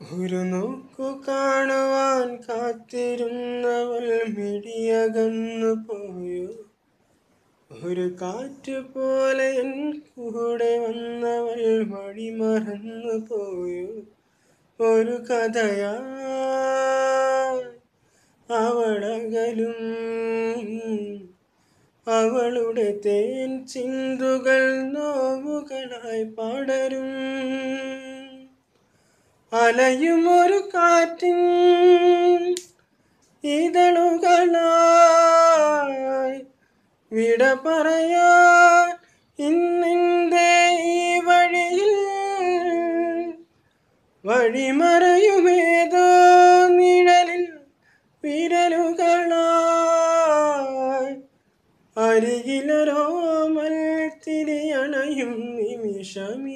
ഒരു നോക്കു കാണുവാൻ കാത്തിരുന്നവൾ മിടിയകന്നു പോയോ ഒരു കാറ്റ് പോലെ എൻ കൂടെ വന്നവൾ വഴി മറന്നു പോയോ ഒരു കഥയാ അവളകലും അവളുടെ തേൻ ചിന്തുകൾ നോവുകളായി പടരും അലയും ഒരു കാറ്റിൻ ഇതളുകളായി വിട പറയാൻ ഇന്നിൻ്റെ ഈ വഴിയിൽ വഴിമറയുമേതോ നിഴലിൽ വിരലുകളായി അരികിലൊരോമൽ തിരിയണയും നിമിഷമീ